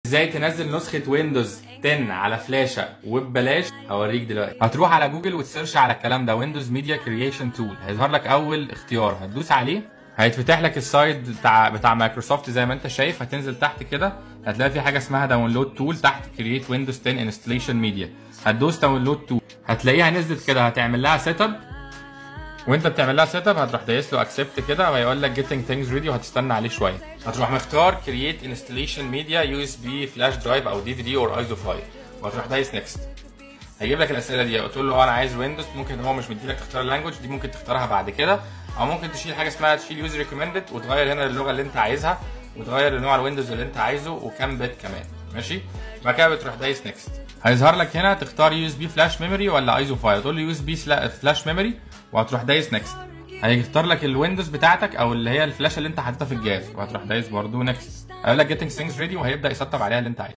ازاي تنزل نسخه ويندوز 10 على فلاشه وببلاش اوريك دلوقتي هتروح على جوجل وتسيرش على الكلام ده ويندوز ميديا كرييشن تول هيظهر لك اول اختيار هتدوس عليه هيتفتح لك السايت بتاع بتاع مايكروسوفت زي ما انت شايف هتنزل تحت كده هتلاقي في حاجه اسمها داونلود تول تحت كرييت ويندوز 10 انستليشن ميديا هتدوس داونلود تول هتلاقيها نزلت كده هتعمل لها سيت اب وانت بتعمل لها سيت اب هتروح دايس له اكسبت كده وهيقول لك جيتنج ثينجز ريدي وهتستنى عليه شويه هتروح مختار كرييت انستليشن ميديا يو اس بي فلاش درايف او دي في دي اور ايزو فايل وهتروح دايس نيكست هيجيب لك الاسئله دي وتقول له انا عايز ويندوز ممكن هو مش مديلك تختار اللانجوج دي ممكن تختارها بعد كده او ممكن تشيل حاجه اسمها تشيل يوز ريكومندد وتغير هنا اللغه اللي انت عايزها وتغير نوع الويندوز اللي انت عايزه وكام بت كمان ماشي بعد كده بتروح دايس نيكست هيظهر لك هنا تختار يو اس بي فلاش ميموري ولا ايزو فايل تقول له يو اس بي فلاش ميموري وهتروح دايس نيكست هيختار لك الويندوز بتاعتك او اللي هي الفلاشه اللي انت حاططها في الجهاز وهتروح دايس برضه نيكست هيقول لك جيتنج ثينجز ريدي وهيبدا يسطب عليها اللي انت عايزه